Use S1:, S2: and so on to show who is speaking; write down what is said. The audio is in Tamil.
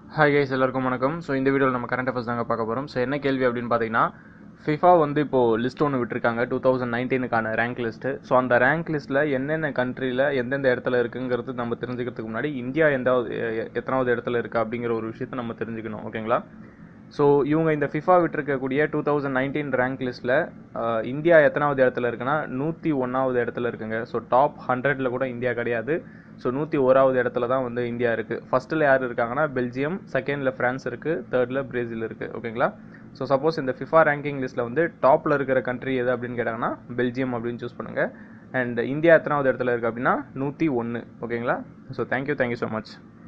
S1: ஹாய் கைஸ் எல்லாருக்கும் வணக்கம் ஸோ இந்த வீடியோவில் நம்ம கரண்ட் அஃபேர்ஸ் தாங்க பார்க்க போகிறோம் ஸோ என்ன கேள்வி அப்படின்னு பார்த்தீங்கன்னா ஃபிஃபா வந்து இப்போது லிஸ்ட் ஒன்று விட்டுருக்காங்க டூ தௌசண்ட் நைன்டீனுக்கான ரேங்க் லிஸ்ட்டு ஸோ அந்த ரேங்க் லிஸ்ட்டில் என்னென்ன கண்ட்ரியில் எந்தெந்த இடத்துல இருக்குங்கிறது நம்ம தெரிஞ்சுக்கிறதுக்கு முன்னாடி இந்தியா எந்தாவது எ- எத்தனாவது இடத்துல இருக்குது அப்படிங்கிற ஒரு விஷயத்தை நம்ம தெரிஞ்சுக்கணும் ஓகேங்களா ஸோ இவங்க இந்த ஃபிஃபா விட்டுருக்கக்கூடிய டூ தௌசண்ட் நைன்டீன் ரேங்க் லிஸ்ட்டில் இந்தியா எத்தனாவது இடத்துல இருக்குன்னா நூற்றி ஒன்றாவது இடத்துல இருக்குங்க ஸோ டாப் ஹண்ட்ரடில் கூட இந்தியா கிடையாது ஸோ நூற்றி ஓராவது இடத்துல தான் வந்து இந்தியா இருக்குது ஃபஸ்ட்டில் யார் இருக்காங்கன்னா பெல்ஜியம் செகண்டில் ஃப்ரான்ஸ் இருக்குது தேர்டில் பிரேசில் இருக்குது ஓகேங்களா ஸோ சப்போஸ் இந்த ஃபிஃபா ரேங்கிங் லிஸ்ட்டில் வந்து டாப்பில் இருக்கிற கண்ட்ரி எது அப்படின்னு கேட்டாங்கன்னா பெல்ஜியம் அப்படின்னு சூஸ் பண்ணுங்கள் அண்ட் இந்தியா எத்தனாவது இடத்துல இருக்குது அப்படின்னா நூற்றி ஒன்று ஓகேங்களா so thank you thank you so much